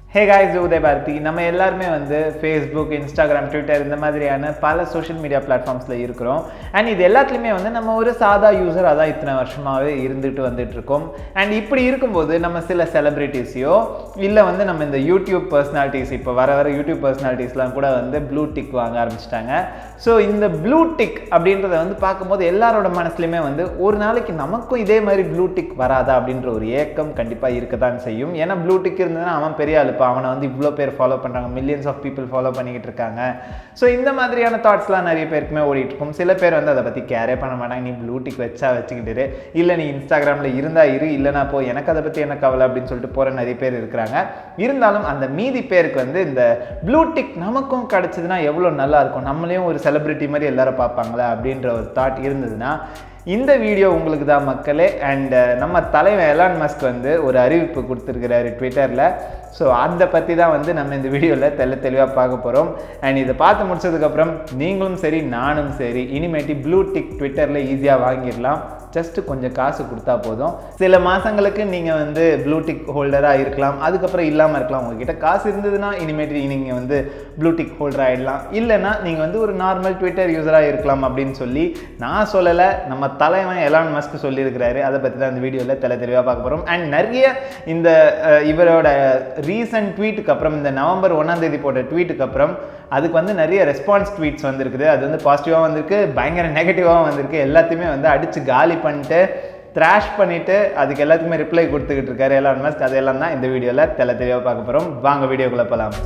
hey guys உதய பாரதி நம்ம எல்லாருமே வந்து ஃபேஸ்புக் இன்ஸ்டாகிராம் ட்விட்டர் இந்த மாதிரியான பல சோஷியல் மீடியா பிளாட்ஃபார்ம்ஸில் இருக்கிறோம் அண்ட் இது எல்லாத்துலேயுமே வந்து நம்ம ஒரு சாதா யூசர் அதான் இத்தனை வருஷமாகவே இருந்துட்டு வந்துட்டு இருக்கோம் அண்ட் இப்படி இருக்கும்போது நம்ம சில செலிப்ரிட்டிஸையோ இல்லை வந்து நம்ம இந்த யூடியூப் பர்சனாலிட்டிஸ் இப்போ வர வர யூடியூப் பர்சனாலிட்டிஸ்லாம் கூட வந்து ப்ளூ டிக் வாங்க ஆரம்பிச்சிட்டாங்க ஸோ இந்த ப்ளூ டிக் அப்படின்றத வந்து பார்க்கும்போது எல்லாரோட மனசுலையுமே வந்து ஒரு நாளைக்கு நமக்கும் இதே மாதிரி ப்ளூ டிக் வராதா அப்படின்ற ஒரு ஏக்கம் கண்டிப்பாக இருக்க தான் செய்யும் ஏன்னா ப்ளூ டிக் இருந்ததுன்னா அவன் பெரிய ஆளுப்பா அவனை வந்து இவ்வளோ பேர் ஃபாலோ பண்ணுறாங்க மில்லியன்ஸ் ஆஃப் பீப்புள் ஃபாலோ பண்ணிக்கிட்டு இருக்காங்க ஸோ இந்த மாதிரியான தாட்ஸ்லாம் நிறைய பேருக்குமே ஓடிட்டு இருக்கும் சில பேர் வந்து அதை பற்றி கேரே பண்ண மாட்டாங்க நீ ப்ளூ டிக் வச்சா வச்சுக்கிட்டு இல்லை நீ இன்ஸ்டாகிராமில் இருந்தா இரு இல்லைனா போ எனக்கு அதை பற்றி என்ன கவலை அப்படின்னு சொல்லிட்டு போகிற நிறைய பேர் இருக்கிறாங்க இருந்தாலும் அந்த மீதி பேருக்கு வந்து இந்த ப்ளூ டிக் நமக்கும் கிடச்சதுன்னா எவ்வளோ நல்லா இருக்கும் நம்மளையும் ஒரு செலிபிரிட்டி மாதிரி எல்லாரும் பார்ப்பாங்களே அப்படின்ற ஒரு தாட் இருந்ததுன்னா இந்த வீடியோ உங்களுக்கு தான் மக்களே அண்ட் நம்ம தலைவன் எலான் மஸ்க் வந்து ஒரு அறிவிப்பு கொடுத்துருக்கிறாரு ட்விட்டரில் ஸோ அதை பற்றி தான் வந்து நம்ம இந்த வீடியோவில் தெல்ல தெளிவாக பார்க்க போகிறோம் அண்ட் இதை பார்த்து முடிச்சதுக்கப்புறம் நீங்களும் சரி நானும் சரி இனிமேட்டி ப்ளூ டிக் ட்விட்டரில் ஈஸியாக வாங்கிடலாம் ஜஸ்ட் கொஞ்சம் காசு கொடுத்தா போதும் சில மாதங்களுக்கு நீங்கள் வந்து ப்ளூ டிக் ஹோல்டராக இருக்கலாம் அதுக்கப்புறம் இல்லாமல் இருக்கலாம் உங்ககிட்ட காசு இருந்ததுன்னா இனிமேட்டு நீங்கள் வந்து ப்ளூ டிக் ஹோல்டர் ஆகிடலாம் இல்லைன்னா நீங்கள் வந்து ஒரு நார்மல் ட்விட்டர் யூஸராக இருக்கலாம் அப்படின்னு சொல்லி நான் சொல்லலை நம்ம தலைவன் எலான் மஸ்க் சொல்லியிருக்கிறாரு அதை பற்றி தான் இந்த வீடியோவில் தெல தெளிவாக பார்க்க போகிறோம் அண்ட் நிறைய இந்த அஹ், இவரோட ரீசன்ட் ட்வீட்டுக்கு அப்புறம் இந்த நவம்பர் ஒன்றாம் தேதி போட்ட ட்வீட்டுக்கு அப்புறம் அதுக்கு வந்து நிறைய ரெஸ்பான்ஸ் ட்வீட்ஸ் வந்திருக்குது அது வந்து பாசிட்டிவாக வந்திருக்கு பயங்கர நெகட்டிவாகவும் வந்திருக்கு எல்லாத்தையுமே வந்து அடித்து காலி பண்ணிட்டு த்ராஷ் பண்ணிட்டு அதுக்கு எல்லாத்துக்குமே ரிப்ளை கொடுத்துக்கிட்டு இருக்காரு எலான் மஸ்க் அதெல்லாம் தான் இந்த வீடியோவில் தெல தெளிவாக பார்க்க போகிறோம் வாங்க வீடியோக்குள்ளே போகலாம்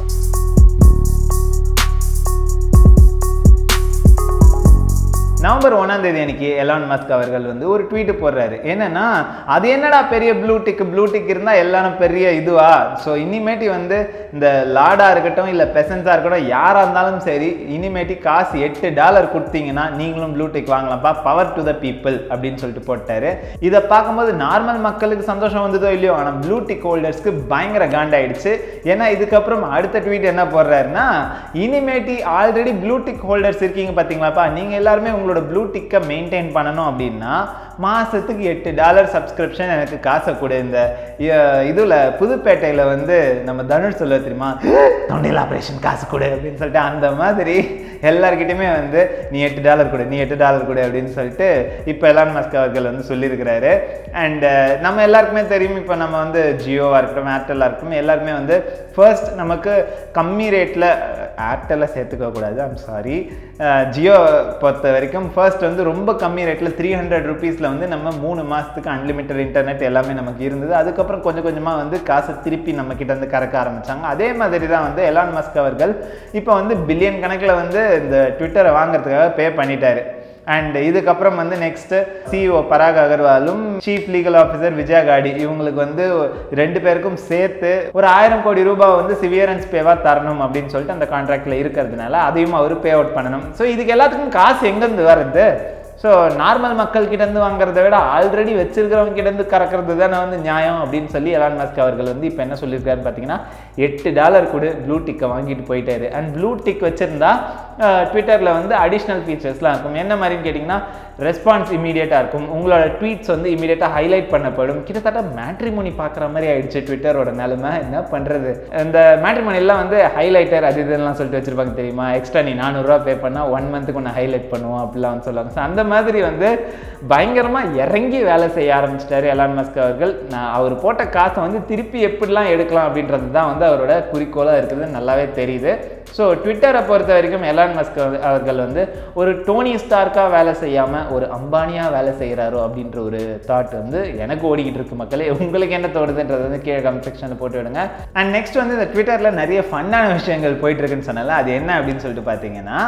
நவம்பர் ஒன்றாம் தேதி அன்னைக்கு எலான் மஸ்க் அவர்கள் வந்து ஒரு ட்வீட் போடுறாரு என்னன்னா அது என்னடா பெரிய ப்ளூ டிக் ப்ளூ டிக் இருந்தால் எல்லாரும் பெரிய இதுவா ஸோ இனிமேட்டி வந்து இந்த லாடா இருக்கட்டும் இல்லை பெசன்ஸாக இருக்கட்டும் யாராக இருந்தாலும் சரி இனிமேட்டி காசு எட்டு டாலர் கொடுத்தீங்கன்னா நீங்களும் ப்ளூ டிக் வாங்கலாம்ப்பா பவர் டு த பீப்புள் அப்படின்னு சொல்லிட்டு போட்டாரு இதை பார்க்கும்போது நார்மல் மக்களுக்கு சந்தோஷம் வந்ததோ இல்லையோ ஆனால் ப்ளூ டிக் ஹோல்டர்ஸ்க்கு பயங்கர காண்டாயிடுச்சு ஏன்னா இதுக்கப்புறம் அடுத்த ட்வீட் என்ன போடுறாருன்னா இனிமேட்டி ஆல்ரெடி ப்ளூ டிக் ஹோல்டர்ஸ் இருக்கீங்க பார்த்தீங்களாப்பா நீங்கள் எல்லாருமே உங்களோட ப்ளூ டிக்கை மெயின்டைன் பண்ணணும் அப்படின்னா மாதத்துக்கு எட்டு டாலர் சப்ஸ்கிரிப்ஷன் எனக்கு காசை கொடு இந்த இதில் புதுப்பேட்டையில் வந்து நம்ம தனுஷ் சொல்ல தெரியுமா தொண்டையில் ஆப்ரேஷன் காசு கொடு அப்படின்னு சொல்லிட்டு அந்த மாதிரி எல்லார்கிட்டையுமே வந்து நீ எட்டு டாலர் கொடு நீ எட்டு டாலர் கொடு அப்படின்னு சொல்லிட்டு இப்போ எலான் மஸ்க் அவர்கள் வந்து சொல்லியிருக்கிறாரு அண்ட் நம்ம எல்லாருக்குமே தெரியும் இப்போ நம்ம வந்து ஜியோவாக இருக்கட்டும் ஏர்டெல்லாக இருக்கட்டும் எல்லாருமே வந்து ஃபர்ஸ்ட் நமக்கு கம்மி ரேட்டில் ஏர்டெல்லை சேர்த்துக்க கூடாது ஐம் சாரி ஜியோ பொறுத்த வரைக்கும் ஃபர்ஸ்ட் வந்து ரொம்ப கம்மி ரேட்டில் த்ரீ ஹண்ட்ரட் ருபீஸில் வந்து நம்ம மூணு மாதத்துக்கு அன்லிமிட்டட் இன்டர்நெட் எல்லாமே நமக்கு இருந்தது அதுக்கப்புறம் கொஞ்சம் கொஞ்சமாக வந்து காசை திருப்பி நம்ம கிட்ட இருந்து கறக்க ஆரம்பிச்சாங்க அதே மாதிரி தான் வந்து எலான் மஸ்க் அவர்கள் இப்போ வந்து பில்லியன் கணக்கில் வந்து இந்த ட்விட்டரை வாங்குறதுக்காக பே பண்ணிட்டாரு அண்ட் இதுக்கப்புறம் வந்து நெக்ஸ்ட் சிஇஓ பராக் அகர்வாலும் chief legal officer Vijaya Gadde இவங்களுக்கு வந்து ரெண்டு பேருக்கும் சேர்த்து ஒரு ஆயிரம் கோடி ரூபாய் வந்து சிவியரன்ஸ் பேவா தரணும் அப்படின்னு சொல்லிட்டு அந்த கான்ட்ராக்ட்ல இருக்கிறதுனால அதையும் அவர் பே அவுட் பண்ணணும் ஸோ இதுக்கு எல்லாத்துக்கும் காசு எங்கேருந்து வருது ஸோ நார்மல் மக்கள் கிட்டேருந்து வாங்குறத விட ஆல்ரெடி வச்சிருக்கிறவங்க கிட்டேருந்து கறக்கிறது தானே வந்து நியாயம் அப்படின்னு சொல்லி எலான் மஸ்க் அவர்கள் வந்து இப்போ என்ன சொல்லியிருக்காருன்னு பார்த்தீங்கன்னா எட்டு டாலர் கூட ப்ளூ டிக்கை வாங்கிட்டு போயிட்டாரு அண்ட் ப்ளூ டிக் வச்சிருந்தா ட்விட்டரில் வந்து அடிஷ்னல் ஃபீச்சர்ஸ்லாம் இருக்கும் என்ன மாதிரின்னு கேட்டிங்கன்னா ரெஸ்பான்ஸ் இமீடியட்டாக இருக்கும் உங்களோட ட்வீட்ஸ் வந்து இமீடியட்டாக ஹைலைட் பண்ணப்படும் கிட்டத்தட்ட மேட்ரிமோனி பார்க்குற மாதிரி ஆயிடுச்சு ட்விட்டரோட நிலைமை என்ன பண்ணுறது இந்த மேட்ரிமோனிலாம் வந்து ஹைலைட்டர் அது இதெல்லாம் சொல்லிட்டு வச்சிருப்பாங்க தெரியுமா எக்ஸ்ட்ரா நீ நானூறுரூவா பே பண்ணால் ஒன் மந்த்துக்கு ஒன்று ஹைலைட் பண்ணுவோம் அப்படிலாம் வந்து சொல்லுவாங்க ஸோ அந்த மாதிரி வந்து பயங்கரமாக இறங்கி வேலை செய்ய ஆரம்பிச்சிட்டாரு எலான் மஸ்க் அவர்கள் நான் அவர் போட்ட காசை வந்து திருப்பி எப்படிலாம் எடுக்கலாம் அப்படின்றது தான் வந்து அவரோட குறிக்கோளாக இருக்குது நல்லாவே தெரியுது ஸோ ட்விட்டரை பொறுத்த வரைக்கும் எலான் மஸ்க் வந்து- அவர்கள் வந்து ஒரு டோனி ஸ்டார்க்காக வேலை செய்யாமல் ஒரு அம்பானியாக வேலை செய்கிறாரோ அப்படின்ற ஒரு தாட் வந்து எனக்கு ஓடிக்கிட்டு இருக்கு மக்களே உங்களுக்கு என்ன தோணுதுன்றது வந்து கீழே கமெண்ட் செக்ஷனில் போட்டு விடுங்க அண்ட் நெக்ஸ்ட் வந்து இந்த ட்விட்டரில் நிறைய ஃபன்னான விஷயங்கள் போயிட்டு இருக்குன்னு சொன்னால அது என்ன அப்படின்னு சொல்லிட்டு பார்த்தீங்கன்னா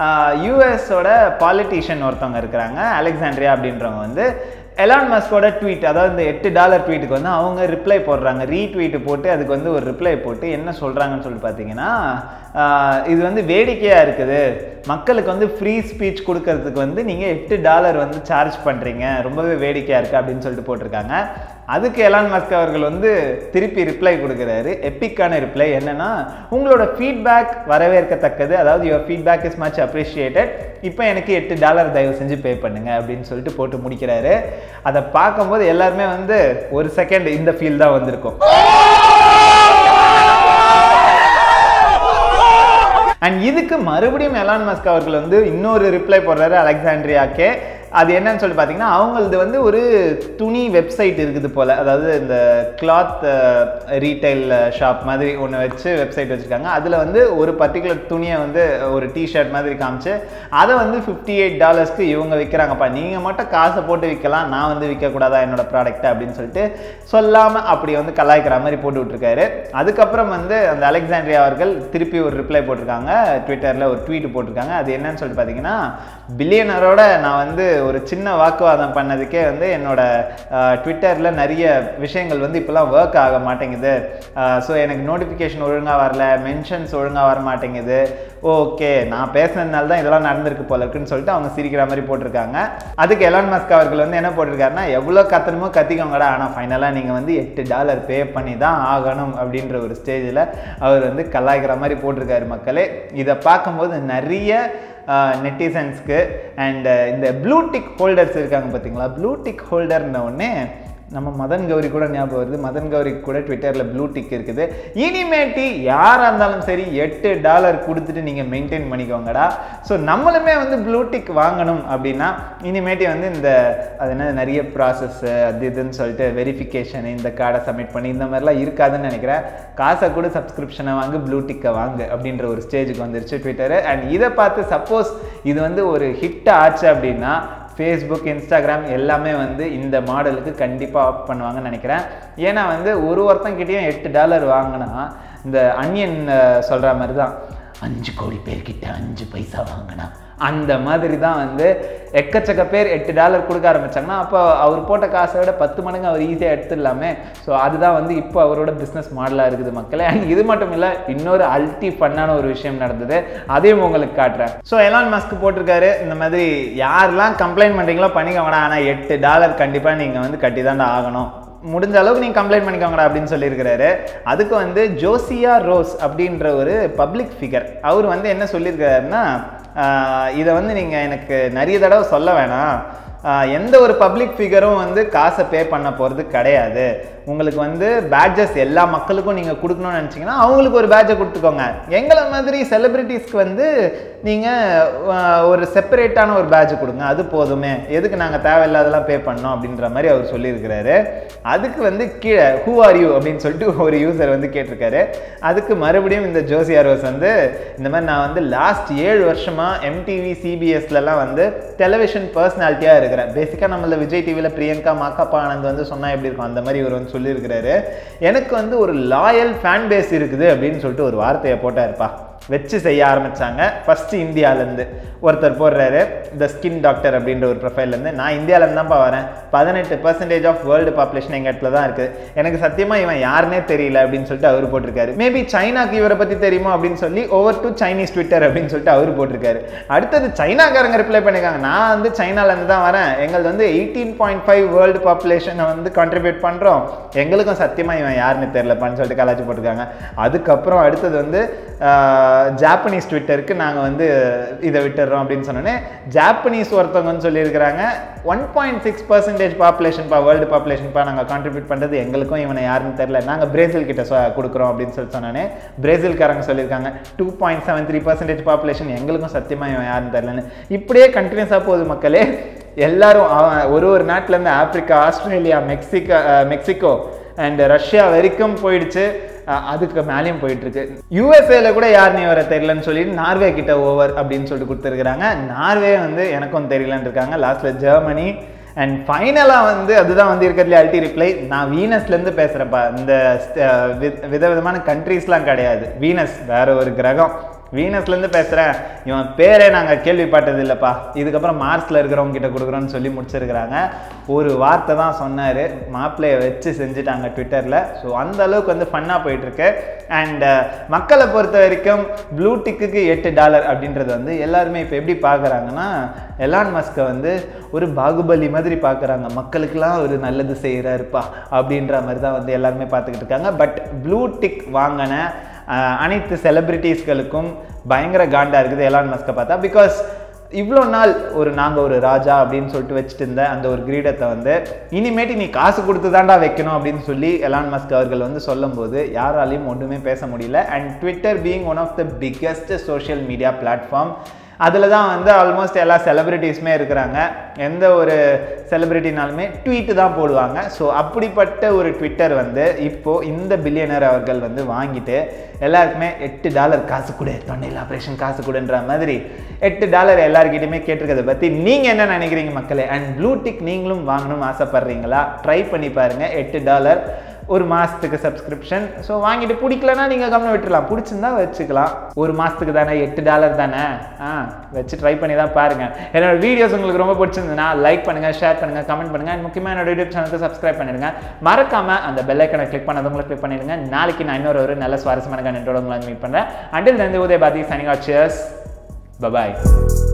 யூஎஸோட பாலிட்டிஷியன் ஒருத்தவங்க இருக்கிறாங்க அலெக்சாண்ட்ரியா அப்படின்றவங்க வந்து எலான் மஸ்கோட ட்வீட் அதாவது இந்த எட்டு டாலர் ட்வீட்டுக்கு வந்து அவங்க ரிப்ளை போடுறாங்க ரீட்வீட் போட்டு அதுக்கு வந்து ஒரு ரிப்ளை போட்டு என்ன சொல்கிறாங்கன்னு சொல்லிட்டு பார்த்தீங்கன்னா ஆஹ் இது வந்து வேடிக்கையாக இருக்குது மக்களுக்கு வந்து ஃப்ரீ ஸ்பீச் கொடுக்கறதுக்கு வந்து நீங்கள் எட்டு டாலர் வந்து சார்ஜ் பண்ணுறீங்க ரொம்பவே வேடிக்கையாக இருக்குது அப்படின்னு சொல்லிட்டு போட்டிருக்காங்க அதுக்கு எலான் மஸ்க் அவர்கள் வந்து திருப்பி ரிப்ளை கொடுக்குறாரு எப்பிக்கான ரிப்ளை என்னன்னா உங்களோட ஃபீட்பேக் வரவேற்கத்தக்கது அதாவது your feedback is much appreciated இப்போ எனக்கு எட்டு டாலர் தயவு செஞ்சு பே பண்ணுங்க அப்படின்னு சொல்லிட்டு போட்டு முடிக்கிறாரு அதை பார்க்கும்போது எல்லாருமே வந்து ஒரு செகண்ட் இந்த ஃபீல் தான் வந்திருக்கும் அண்ட் இதுக்கு மறுபடியும் எலான் மஸ்க் அவர்கள் வந்து இன்னொரு ரிப்ளை போடுறாரு அலெக்சாண்ட்ரியாக்கே அது என்னன்னு சொல்லி பார்த்தீங்கன்னா அவங்களது வந்து ஒரு துணி வெப்சைட் இருக்குது போல் அதாவது இந்த கிளாத் ரீட்டைல் ஷாப் மாதிரி ஒன்று வச்சு வெப்சைட் வச்சுருக்காங்க அதில் வந்து ஒரு பர்டிகுலர் துணியை வந்து ஒரு டிஷர்ட் மாதிரி காமிச்சு அதை வந்து ஃபிஃப்டி எயிட் டாலர்ஸ்க்கு இவங்க விற்கிறாங்கப்பா நீங்கள் மட்டும் காசை போட்டு விற்கலாம் நான் வந்து விற்கக்கூடாதா என்னோட ப்ராடக்ட்டை அப்படின்னு சொல்லிட்டு சொல்லாமல் அப்படி வந்து கலாய்க்கிற மாதிரி போட்டு விட்ருக்காரு அதுக்கப்புறம் வந்து அந்த அலெக்சாண்ட்ரியா அவர்கள் திருப்பி ஒரு ரிப்ளை போட்டிருக்காங்க ட்விட்டரில் ஒரு ட்வீட் போட்டிருக்காங்க அது என்னன்னு சொல்லிட்டு பார்த்தீங்கன்னா பில்லியனரோட நான் வந்து ஒரு சின்ன வாக்குவாதம் பண்ணதுக்கே வந்து என்னோட ட்விட்டரில் நிறைய விஷயங்கள் வந்து இப்போலாம் ஒர்க் ஆக மாட்டேங்குது ஸோ எனக்கு நோட்டிஃபிகேஷன் ஒழுங்காக வரல மென்ஷன்ஸ் ஒழுங்காக வர மாட்டேங்குது ஓகே நான் பேசுனதுனால தான் இதெல்லாம் நடந்திருக்கு போல இருக்குன்னு சொல்லிட்டு அவங்க சிரிக்கிற மாதிரி போட்டிருக்காங்க அதுக்கு எலான் மஸ்க் அவர்கள் வந்து என்ன போட்டிருக்காருன்னா எவ்வளோ கத்தணுமோ கத்திக்கோங்கடா ஆனால் ஃபைனலாக நீங்கள் வந்து எட்டு டாலர் பே பண்ணி தான் ஆகணும் அப்படின்ற ஒரு ஸ்டேஜில் அவர் வந்து கலாய்க்கிற மாதிரி போட்டிருக்காரு மக்களே இதை பார்க்கும்போது நிறைய நெட்டிசன்ஸ்க்கு அண்ட் இந்த ப்ளூடிக் ஹோல்டர்ஸ் இருக்காங்க பார்த்தீங்களா ப்ளூடிக் ஹோல்டர்ன உடனே நம்ம மதன் கௌரி கூட ஞாபகம் வருது மதன் கௌரி கூட ட்விட்டரில் ப்ளூ டிக் இருக்குது இனிமேட்டி யாராக இருந்தாலும் சரி எட்டு டாலர் கொடுத்துட்டு நீங்கள் மெயின்டைன் பண்ணிக்கோங்கடா ஸோ நம்மளுமே வந்து ப்ளூ டிக் வாங்கணும் அப்படின்னா இனிமேட்டி வந்து இந்த அது என்ன நிறைய ப்ராசஸ் அது இதுன்னு சொல்லிட்டு வெரிஃபிகேஷன் இந்த கார்டை சப்மிட் பண்ணி இந்த மாதிரிலாம் இருக்காதுன்னு நினைக்கிறேன் காசை கூட சப்ஸ்கிரிப்ஷனை வாங்கு ப்ளூ டிக்கை வாங்கு அப்படின்ற ஒரு ஸ்டேஜுக்கு வந்துருச்சு ட்விட்டரு அண்ட் இதை பார்த்து சப்போஸ் இது வந்து ஒரு ஹிட் ஆச்சு அப்படின்னா ஃபேஸ்புக் இன்ஸ்டாகிராம் எல்லாமே வந்து இந்த மாடலுக்கு கண்டிப்பாக ஆப் பண்ணுவாங்கன்னு நினைக்கிறேன் ஏன்னா வந்து ஒரு ஒருத்தங்கிட்டேயும் எட்டு டாலர் வாங்கினா இந்த அன்யன் சொல்கிற மாதிரி தான் அஞ்சு கோடி பேர்கிட்ட அஞ்சு பைசா வாங்கினா அந்த மாதிரி தான் வந்து எக்கச்சக்க பேர் எட்டு டாலர் கொடுக்க ஆரம்பிச்சாங்கன்னா அப்போ அவர் போட்ட காசை விட பத்து மடங்கு அவர் ஈஸியாக எடுத்துடலாமே ஸோ அதுதான் வந்து இப்போ அவரோட பிஸ்னஸ் மாடலாக இருக்குது மக்களே அண்ட் இது மட்டும் இல்லை இன்னொரு அல்டி ஃபன்னான ஒரு விஷயம் நடந்தது அதையும் உங்களுக்கு காட்டுறேன் ஸோ எலான் மஸ்க் போட்டிருக்காரு இந்த மாதிரி யாரெல்லாம் கம்ப்ளைண்ட் பண்ணுறீங்களோ பண்ணிக்கோங்கடா ஆனால் எட்டு டாலர் கண்டிப்பாக நீங்கள் வந்து கட்டி தான் ஆகணும் முடிஞ்ச அளவுக்கு நீங்கள் கம்ப்ளைண்ட் பண்ணிக்கோங்கடா அப்படின்னு சொல்லியிருக்கிறாரு அதுக்கு வந்து ஜோசியா ரோஸ் அப்படின்ற ஒரு பப்ளிக் ஃபிகர் அவர் வந்து என்ன சொல்லியிருக்காருன்னா இதை வந்து நீங்கள் எனக்கு நிறைய தடவை சொல்ல வேணாம் எந்த ஒரு பப்ளிக் ஃபிகரும் வந்து காசை பே பண்ண போகிறது கிடையாது உங்களுக்கு வந்து பேட்ஜஸ் எல்லா மக்களுக்கும் நீங்கள் கொடுக்கணும்னு நினச்சிங்கன்னா அவங்களுக்கு ஒரு பேட்சை கொடுத்துக்கோங்க எங்களை மாதிரி செலிப்ரிட்டிஸ்க்கு வந்து நீங்கள் ஒரு செப்பரேட்டான ஒரு பேட்ச் கொடுங்க அது போதுமே எதுக்கு நாங்கள் தேவையில்லாதெல்லாம் பே பண்ணோம் அப்படின்ற மாதிரி அவர் சொல்லியிருக்கிறாரு அதுக்கு வந்து கீழே ஹூ ஆர் யூ அப்படின்னு சொல்லிட்டு ஒரு யூசர் வந்து கேட்டிருக்காரு அதுக்கு மறுபடியும் இந்த ஜோசியா ரோஸ் வந்து இந்த மாதிரி நான் வந்து லாஸ்ட் ஏழு வருஷமாக எம்டிவி சிபிஎஸ்லலாம் வந்து டெலிவிஷன் பர்சனாலிட்டியாக இருக்கிறேன் பேசிக்காக நம்மள விஜய் டிவியில் பிரியங்கா மாக்காப்பா ஆனந்த் வந்து சொன்னால் எப்படி இருக்கும் அந்த மாதிரி இவர் வந்து சொல்லியிருக்கிறாரு எனக்கு வந்து ஒரு லாயல் ஃபேன் பேஸ் இருக்குது அப்படின்னு சொல்லிட்டு ஒரு வார்த்தையை போட்டாருப்பா வச்சு செய்ய ஆரம்பித்தாங்க ஃபஸ்ட்டு இந்தியாவிலேருந்து ஒருத்தர் போடுறாரு த ஸ்கின் டாக்டர் அப்படின்ற ஒரு ப்ரொஃபைல்லேருந்து நான் இந்தியாவிலேருந்து தான்ப்பா வரேன் பதினெட்டு பர்சன்டேஜ் ஆஃப் வேர்ல்டு பாப்புலேஷன் எங்கள் இடத்துல தான் இருக்குது எனக்கு சத்தியமாக இவன் யாருனே தெரியல அப்படின்னு சொல்லிட்டு அவர் போட்டிருக்காரு மேபி சைனாக்கு இவரை பற்றி தெரியுமா அப்படின்னு சொல்லி ஓவர் டு சைனீஸ் ட்விட்டர் அப்படின்னு சொல்லிட்டு அவர் போட்டிருக்காரு அடுத்தது சைனாக்காரங்க ரிப்ளை பண்ணியிருக்காங்க நான் வந்து சைனாலேருந்து தான் வரேன் எங்களது வந்து எயிட்டீன் பாயிண்ட் ஃபைவ் வேர்ல்டு பாப்புலேஷனை வந்து கான்ட்ரிபியூட் பண்ணுறோம் எங்களுக்கும் சத்தியமாக இவன் யாருன்னு தெரியலப்பான்னு சொல்லிட்டு கலாச்சி போட்டிருக்காங்க அதுக்கப்புறம் அடுத்தது வந்து ஜாப்பனீஸ் ட்விட்டருக்கு நாங்கள் வந்து இதை விட்டுறோம் அப்படின்னு சொன்னோன்னே ஜாப்பனீஸ் ஒருத்தவங்க வந்து சொல்லியிருக்கிறாங்க ஒன் பாயிண்ட் சிக்ஸ் பர்சன்டேஜ் பாப்புலேஷன்ப்பா வேர்ல்டு பாப்புலேஷன்ப்பா நாங்கள் கான்ட்ரிபியூட் பண்ணுறது எங்களுக்கும் இவனை யாருன்னு தெரில நாங்கள் பிரேசில் கிட்ட சொ கொடுக்குறோம் அப்படின்னு சொல்லி சொன்னோன்னே பிரேசில்காரங்க சொல்லியிருக்காங்க two point seven three percentage population எங்களுக்கும் சத்தியமாக இவன் யாருன்னு தெரிலன்னு இப்படியே கண்டினியூஸாக போகுது மக்களே எல்லாரும் ஒரு ஒரு நாட்டிலேருந்து Africa Australia Mexico Mexico and Russia வரைக்கும் போயிடுச்சு அதுக்கு மேலேயும் போயிட்டுருக்கு யூஎஸ்ஏல கூட யார் நீ வர தெரியலன்னு சொல்லிட்டு நார்வே கிட்ட ஓவர் அப்படின்னு சொல்லிட்டு கொடுத்துருக்குறாங்க நார்வே வந்து எனக்கும் தெரியலன்னு இருக்காங்க லாஸ்ட்டில் ஜெர்மனி அண்ட் ஃபைனலாக வந்து அதுதான் வந்து இருக்கிறதுல அல்டி ரிப்ளை நான் வீனஸ்லேருந்து பேசுகிறேன்ப்பா இந்த விதவிதமான கண்ட்ரீஸ்லாம் கிடையாது வீனஸ் வேற ஒரு கிரகம் வீனஸ்லேருந்து பேசுகிறேன் இவன் பேரே நாங்கள் கேள்விப்பட்டது இல்லைப்பா இதுக்கப்புறம் மார்ஸில் இருக்கிறவங்க கிட்ட கொடுக்குறோன்னு சொல்லி முடிச்சிருக்கிறாங்க ஒரு வார்த்தை தான் சொன்னார் மாப்பிள்ளையை வச்சு செஞ்சுட்டாங்க ட்விட்டரில் ஸோ அந்த அளவுக்கு வந்து ஃபன்னாக போயிட்டுருக்கு அண்ட் மக்களை பொறுத்த வரைக்கும் ப்ளூ டிக்குக்கு எட்டு டாலர் அப்படின்றது வந்து எல்லாருமே இப்போ எப்படி பார்க்குறாங்கன்னா எலான் மஸ்கை வந்து ஒரு பாகுபலி மாதிரி பார்க்குறாங்க மக்களுக்கெல்லாம் ஒரு நல்லது செய்கிறாருப்பா அப்படின்ற மாதிரி தான் வந்து எல்லாருமே பார்த்துக்கிட்டு இருக்காங்க பட் ப்ளூ டிக் வாங்கின அனைத்து செலிப்ரிட்டிஸ்களுக்கும் பயங்கர காண்டாக இருக்குது எலான் மஸ்கை பார்த்தா பிகாஸ் இவ்வளோ நாள் ஒரு நாங்கள் ஒரு ராஜா அப்படின்னு சொல்லிட்டு வச்சுட்டு இருந்த அந்த ஒரு கிரீடத்தை வந்து இனிமேட்டு நீ காசு கொடுத்து தாண்டா வைக்கணும் அப்படின்னு சொல்லி எலான் மஸ்க் அவர்கள் வந்து சொல்லும்போது யாராலையும் ஒன்றுமே பேச முடியல and Twitter being one of the biggest social media platform அதில் தான் வந்து ஆல்மோஸ்ட் எல்லா செலிபிரிட்டிஸுமே இருக்கிறாங்க எந்த ஒரு செலிபிரிட்டினாலுமே ட்வீட்டு தான் போடுவாங்க ஸோ அப்படிப்பட்ட ஒரு ட்விட்டர் வந்து இப்போது இந்த பில்லியனர் அவர்கள் வந்து வாங்கிட்டு எல்லாருக்குமே எட்டு டாலர் காசு கொடு தொண்டையில் ஆப்ரேஷன் காசு கொடுன்ற மாதிரி எட்டு டாலர் எல்லாருக்கிட்டையுமே கேட்டிருக்கிறத பற்றி நீங்கள் என்ன நினைக்கிறீங்க மக்களே அண்ட் ப்ளூ டிக் நீங்களும் வாங்கணும்னு ஆசைப்பட்றீங்களா ட்ரை பண்ணி பாருங்கள் எட்டு டாலர் ஒரு மாதத்துக்கு சப்ஸ்கிரிப்ஷன் ஸோ வாங்கிட்டு பிடிக்கலனா நீங்கள் கவனம் விட்டுறலாம் பிடிச்சிருந்தா வச்சுக்கலாம் ஒரு மாதத்துக்கு தானே எட்டு டாலர் தானே ஆ வச்சு ட்ரை பண்ணி தான் பாருங்கள் என்னோட வீடியோஸ் உங்களுக்கு ரொம்ப பிடிச்சிருந்ததுன்னா லைக் பண்ணுங்கள் ஷேர் பண்ணுங்கள் கமெண்ட் பண்ணுங்கள் அண்ட் முக்கியமாக என்னோட யூடியூப் சேனலுக்கு சப்ஸ்கிரைப் பண்ணிடுங்க மறக்காமல் அந்த பெல் ஐக்கனை கிளிக் பண்ணதவங்களை கிளிக் பண்ணிடுங்க நாளைக்கு நான் இன்னொரு ஒரு நல்ல சுவாரஸ்யமான கண்டோட உங்களை மீட் பண்ணுறேன் அண்டில் தந்து உதய பாதி சனிகா சியர்ஸ் பபாய்